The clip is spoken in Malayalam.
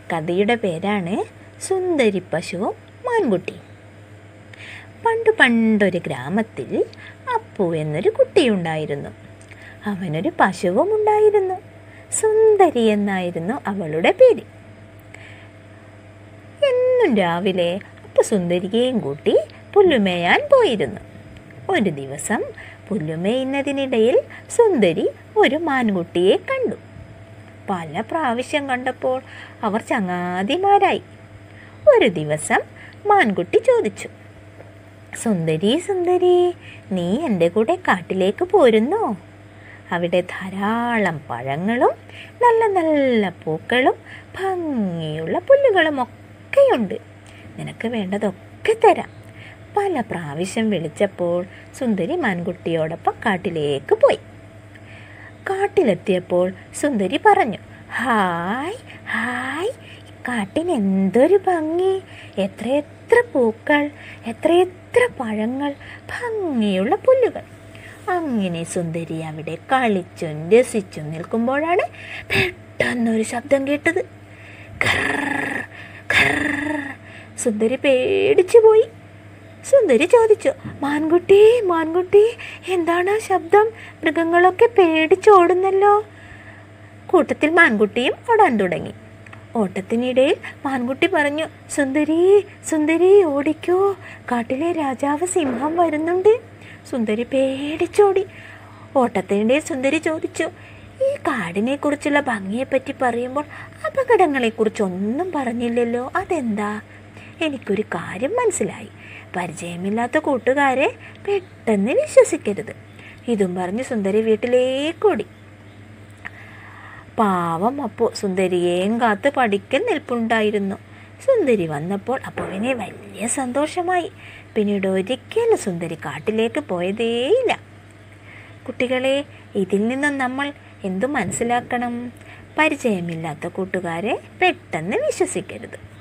കഥയുടെ പേരാണ് സുന്ദരി പശുവും മാൻകുട്ടിയും പണ്ട് പണ്ടൊരു ഗ്രാമത്തിൽ അപ്പു എന്നൊരു കുട്ടിയുണ്ടായിരുന്നു അവനൊരു പശുവും ഉണ്ടായിരുന്നു സുന്ദരി എന്നായിരുന്നു അവളുടെ പേര് എന്നും രാവിലെ അപ്പു സുന്ദരിയെയും കൂട്ടി പുല്ലുമേയാൻ പോയിരുന്നു ഒരു ദിവസം പുല്ലുമേയുന്നതിനിടയിൽ സുന്ദരി ഒരു മാൻകുട്ടിയെ കണ്ടു പല പ്രാവശ്യം കണ്ടപ്പോൾ അവർ ചങ്ങാതിമാരായി ഒരു ദിവസം മാൻകുട്ടി ചോദിച്ചു സുന്ദരി സുന്ദരി നീ എൻ്റെ കൂടെ കാട്ടിലേക്ക് പോരുന്നോ അവിടെ ധാരാളം പഴങ്ങളും നല്ല നല്ല പൂക്കളും ഭംഗിയുള്ള പുല്ലുകളും ഒക്കെയുണ്ട് നിനക്ക് വേണ്ടതൊക്കെ തരാം പല പ്രാവശ്യം വിളിച്ചപ്പോൾ സുന്ദരി മാൻകുട്ടിയോടൊപ്പം കാട്ടിലേക്ക് പോയി കാട്ടിലെത്തിയപ്പോൾ സുന്ദരി പറഞ്ഞു ഹായ് ഹായ് ഈ കാട്ടിന് എന്തൊരു ഭംഗി എത്രയെത്ര പൂക്കൾ എത്രയെത്ര പഴങ്ങൾ ഭംഗിയുള്ള പുല്ലുകൾ അങ്ങനെ സുന്ദരി അവിടെ കളിച്ചും രസിച്ചും നിൽക്കുമ്പോഴാണ് പെട്ടെന്നൊരു ശബ്ദം കേട്ടത് ഖർർ, ഖർർ. സുന്ദരി പേടിച്ചു പോയി സുന്ദരി ചോദിച്ചു മാൻകുട്ടി മാൻകുട്ടി എന്താണ് ആ ശബ്ദം മൃഗങ്ങളൊക്കെ പേടിച്ചോടുന്നല്ലോ കൂട്ടത്തിൽ മാൻകുട്ടിയും ഓടാൻ തുടങ്ങി ഓട്ടത്തിനിടയിൽ മാൻകുട്ടി പറഞ്ഞു സുന്ദരി സുന്ദരി ഓടിക്കോ കാട്ടിലെ രാജാവ് സിംഹം വരുന്നുണ്ട് സുന്ദരി പേടിച്ചോടി ഓട്ടത്തിനിടയിൽ സുന്ദരി ചോദിച്ചു ഈ കാടിനെ കുറിച്ചുള്ള ഭംഗിയെപ്പറ്റി പറയുമ്പോൾ അപകടങ്ങളെക്കുറിച്ചൊന്നും പറഞ്ഞില്ലല്ലോ അതെന്താ എനിക്കൊരു കാര്യം മനസ്സിലായി പരിചയമില്ലാത്ത കൂട്ടുകാരെ പെട്ടെന്ന് വിശ്വസിക്കരുത് ഇതും പറഞ്ഞ് സുന്ദരി വീട്ടിലേക്കോടി പാവം അപ്പോൾ സുന്ദരിയേയും കാത്ത് പഠിക്കൽ നിൽപ്പുണ്ടായിരുന്നു സുന്ദരി വന്നപ്പോൾ അപ്പുവിനെ വലിയ സന്തോഷമായി പിന്നീട് ഒരിക്കലും സുന്ദരി കാട്ടിലേക്ക് പോയതേയില്ല കുട്ടികളെ ഇതിൽ നിന്നും നമ്മൾ എന്തു മനസ്സിലാക്കണം പരിചയമില്ലാത്ത കൂട്ടുകാരെ പെട്ടെന്ന് വിശ്വസിക്കരുത്